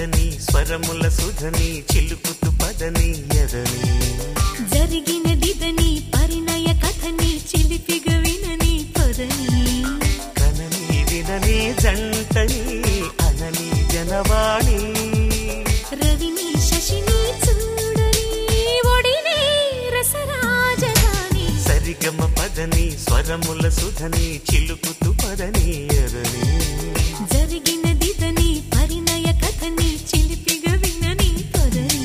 పదని స్వరముల సుధని చిలుకుతు పదని ఎదని జరిగినదిదని పరిణయ కథని చిలిపిగ వినని పొదని కనని వినని జంటని అనని జనవాణి రవిని శశిని చూడని ఒడిని రసరాజధాని సరిగమ పదని స్వరముల సుధని చిలుకుతు పదని ఎదని జరిగినదిదని పరిణయ కథని చిలిపిగ వినని పొదని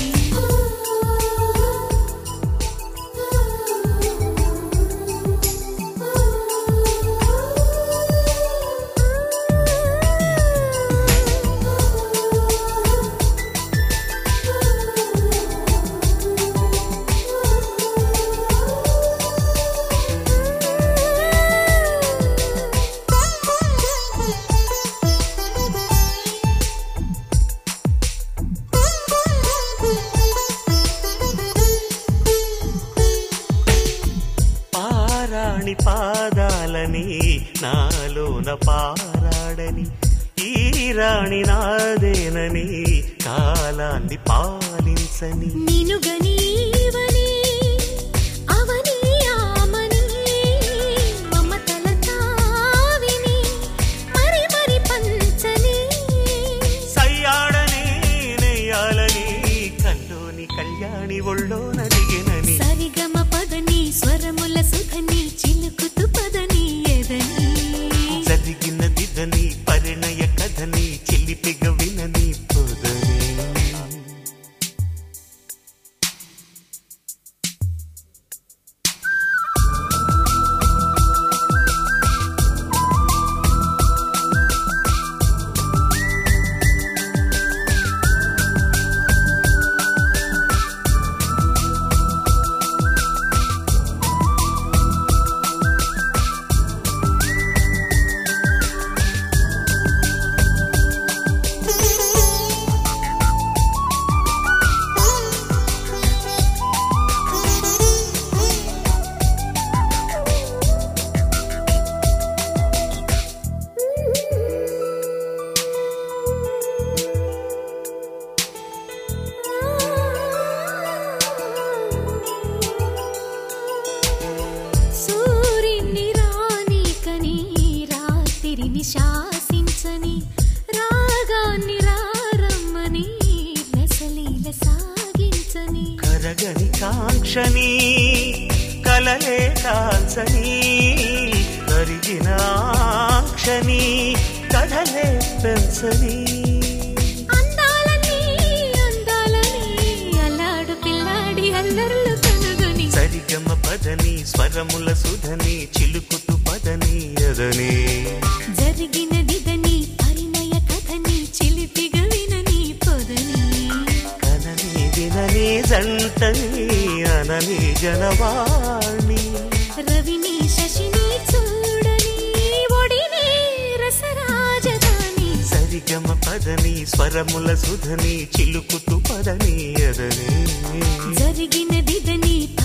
పారాణి పాదాలని నాలోన పారాడని ఈ రాణి నాదేనని కాలాన్ని పాలించని నినుగనీవని అవని ఆమని మమతల తావిని మరి మరి పంచని సయ్యాడని నెయ్యాలని కల్లోని కళ్యాణి ఒళ్ళో నదిగినని సరిగమ పదని స్వరముల సుధని చిలుకుతు పదని ఎదని జరిగిన దిదని పరిణయ కథని చిలిపిగ వినని పొదని సూర్యుని రానీకని రాత్రిని శాసించని రాగాన్ని రారమ్మని రసలీల సాగించని కరగని కాంక్షని కలలే కాల్చని కరిగిన ఆక్షని కథలే పెంచని అందాలని అందాలని అల్లాడు పిల్లాడి అల్లర్లు కనుగొని సరిగమ పదని స్వరముల సుధని చిలుకుతు పదని ఎదని జరిగినదిదని పరిణయ కథని చిలిపిగ వినని పొదని కనని వినని జంటని అనని జనవాణి రవిని శశిని చూడని ఒడిని రసరాజధాని సరిగమ పదని స్వరముల సుధని చిలుకుతు పదని ఎదని జరిగినదిదని